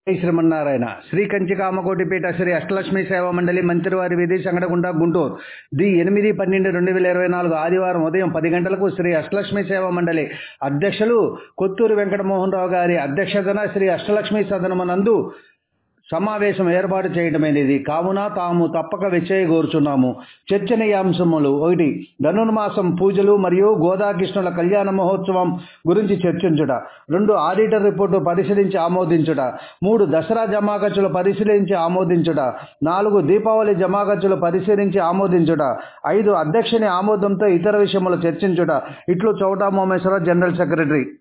జై శ్రీమన్నారాయణ శ్రీ కంచికామకోటిపేట శ్రీ అష్టలక్ష్మి సేవా మండలి మంత్రివారి వీధి సంగడగుంట గుంటూరు ది ఎనిమిది పన్నెండు రెండు వేల ఇరవై నాలుగు ఆదివారం ఉదయం పది గంటలకు శ్రీ అష్టలక్ష్మి సేవా మండలి అధ్యక్షులు కొత్తూరు వెంకటమోహన్ రావు గారి అధ్యక్షతన శ్రీ అష్టలక్ష్మి సదనమునందు సమావేశం ఏర్పాటు చేయడమైనది కావున తాము తప్పక విచ్చేయగోరుచున్నాము చర్చనీయాంశములు ఒకటి ధనుర్మాసం పూజలు మరియు గోదాకృష్ణుల కళ్యాణ మహోత్సవం గురించి చర్చించుట రెండు ఆడిటర్ రిపోర్టు పరిశీలించి ఆమోదించుట మూడు దసరా జమా ఖర్చులు పరిశీలించి ఆమోదించుట నాలుగు దీపావళి జమా ఖర్చులు పరిశీలించి ఆమోదించుట ఐదు అధ్యక్షుని ఆమోదంతో ఇతర విషయములు చర్చించుట ఇట్లు చౌటా మోమేశ్వర జనరల్ సెక్రటరీ